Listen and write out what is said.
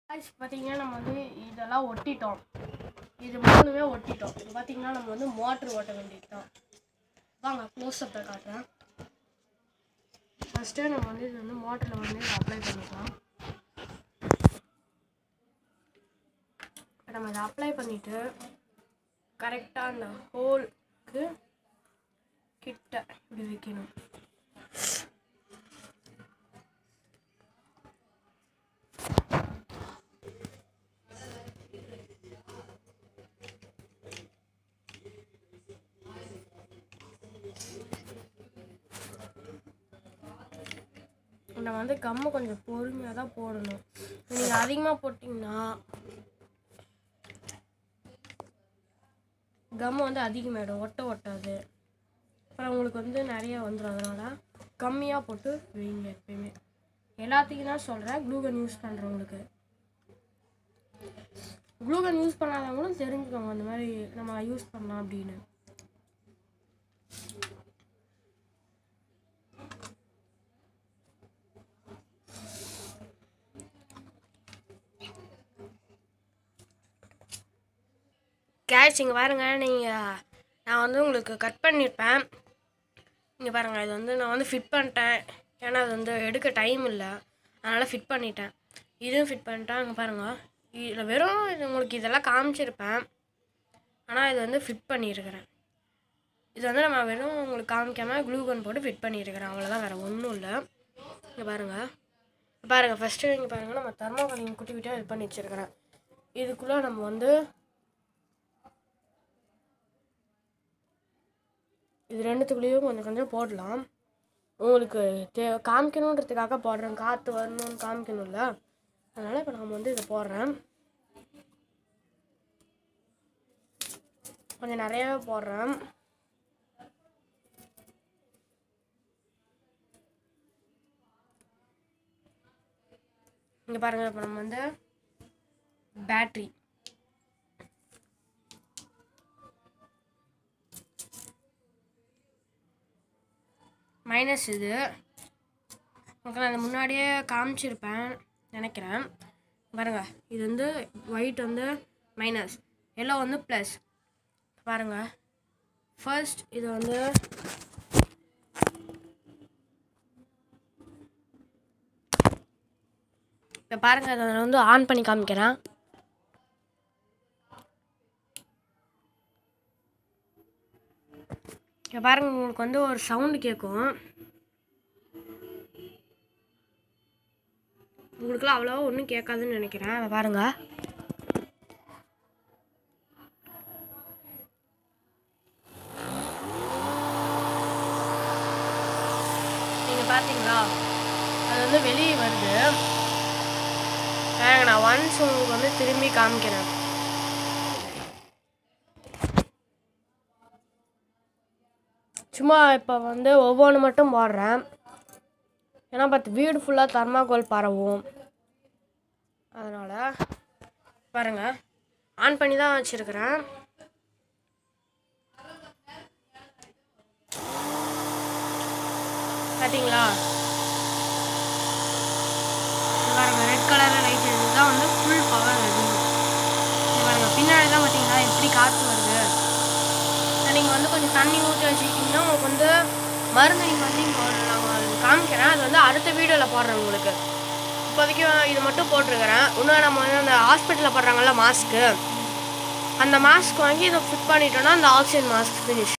guys பார்த்தீங்கன்னா நம்ம வந்து இதெல்லாம் ஒட்டிட்டோம் இது மூணுமே ஒட்டிட்டோம் இப்போ பார்த்தீங்கன்னா நம்ம வந்து மோட்ரு ஓட்ட வேண்டியது தான் வாங்க க்ளோஸ்அப்பில் காட்டுறேன் ஃபஸ்ட்டு நம்ம வந்து இது வந்து மோட்டரில் வந்து அப்ளை பண்ணிக்கலாம் இப்போ நம்ம இதை அப்ளை பண்ணிவிட்டு கரெக்டாக அந்த ஹோலுக்கு கிட்ட இப்படி வைக்கணும் நம்ம வந்து கம்மு கொஞ்சம் பொறுமையாக தான் போடணும் நீங்கள் அதிகமாக போட்டிங்கன்னா கம்மு வந்து அதிகமாகிடும் ஒட்ட ஒட்டாது அப்புறம் உங்களுக்கு வந்து நிறைய வந்துடும் அதனால் கம்மியாக போட்டு வைங்க எப்பயுமே எல்லாத்துக்கும் தான் சொல்கிறேன் க்ளூகன் யூஸ் பண்ணுறவங்களுக்கு க்ளூகன் யூஸ் பண்ணாதவங்களும் தெரிஞ்சுக்கோங்க அந்த மாதிரி நம்ம யூஸ் பண்ணலாம் அப்படின்னு கேஷ் இங்கே பாருங்க நீங்கள் நான் வந்து உங்களுக்கு கட் பண்ணியிருப்பேன் இங்கே பாருங்கள் இது வந்து நான் வந்து ஃபிட் பண்ணிட்டேன் ஏன்னா அது வந்து எடுக்க டைம் இல்லை அதனால் ஃபிட் பண்ணிட்டேன் இதுவும் ஃபிட் பண்ணிட்டேன் இங்கே பாருங்கள் இதில் வெறும் இது உங்களுக்கு இதெல்லாம் காமிச்சிருப்பேன் ஆனால் இது வந்து ஃபிட் பண்ணியிருக்கிறேன் இது வந்து நம்ம வெறும் உங்களுக்கு காமிக்காமல் க்ளூகன் போட்டு ஃபிட் பண்ணியிருக்கிறேன் அவ்வளோதான் வேறு ஒன்றும் இல்லை இங்கே பாருங்கள் பாருங்கள் ஃபஸ்ட்டு இங்கே பாருங்கள் நம்ம தர்மாக்கோலிங் குட்டி குட்டியாக இது பண்ணி வச்சுருக்கிறேன் இதுக்குள்ளே நம்ம வந்து இது ரெண்டுத்துக்குள்ளேயும் கொஞ்சம் கொஞ்சம் போடலாம் உங்களுக்கு தே காமிக்கணுன்றதுக்காக போடுறேன் காற்று வரணும்னு காமிக்கணும்ல அதனால் இப்போ நம்ம வந்து இதை போடுறேன் கொஞ்சம் நிறையாவே போடுறேன் இங்கே பாருங்கள் இப்போ நம்ம வந்து பேட்ரி மைனஸ் இது உங்களுக்கு நான் இதை முன்னாடியே காமிச்சிருப்பேன் நினைக்கிறேன் பாருங்க இது வந்து ஒயிட் வந்து மைனஸ் எல்லோ வந்து ப்ளஸ் பாருங்க ஃபர்ஸ்ட் இது வந்து இப்போ பாருங்கள் இதை நான் வந்து ஆன் பண்ணி காமிக்கிறேன் இப்போ பாருங்க உங்களுக்கு வந்து ஒரு சவுண்டு கேட்கும் உங்களுக்குலாம் அவ்வளோவா ஒன்றும் கேட்காதுன்னு நினைக்கிறேன் அதை பாருங்க நீங்கள் பார்த்தீங்களா அது வந்து வெளியே வருது பாருங்க, நான் ஒன்ஸ் உங்களுக்கு வந்து திரும்பி காமிக்கிறேன் சும்மா இப்போ வந்து ஒவ்வொன்று மட்டும் போடுறேன் ஏன்னா பார்த்து வீடு ஃபுல்லாக தர்மாகோல் பரவும் அதனால் பாருங்க ஆன் பண்ணி தான் வச்சுருக்கிறேன் பார்த்தீங்களா இங்க பாருங்க ரெட் கலரில் லைட் இதுதான் வந்து ஃபுல் பவர் அது இங்க பாருங்க பின்னாடி தான் பார்த்தீங்களா எப்படி காற்று வருது நீங்கள் வந்து கொஞ்சம் தண்ணி ஊற்றி வச்சுக்கிட்டிங்கன்னா உங்களுக்கு வந்து மருந்து நீங்கள் வந்து இங்கே ஒரு நான் காமிக்கிறேன் அது வந்து அடுத்த வீடியோவில் போடுறேன் உங்களுக்கு இப்போதைக்கு இது மட்டும் போட்டிருக்கிறேன் இன்னும் நம்ம வந்து அந்த ஹாஸ்பிட்டலில் போடுறாங்கல்ல மாஸ்க்கு அந்த மாஸ்க் வாங்கி இதை ஃபிட் பண்ணிட்டோன்னா அந்த ஆக்சிஜன் மாஸ்க் ஃபினிஷ்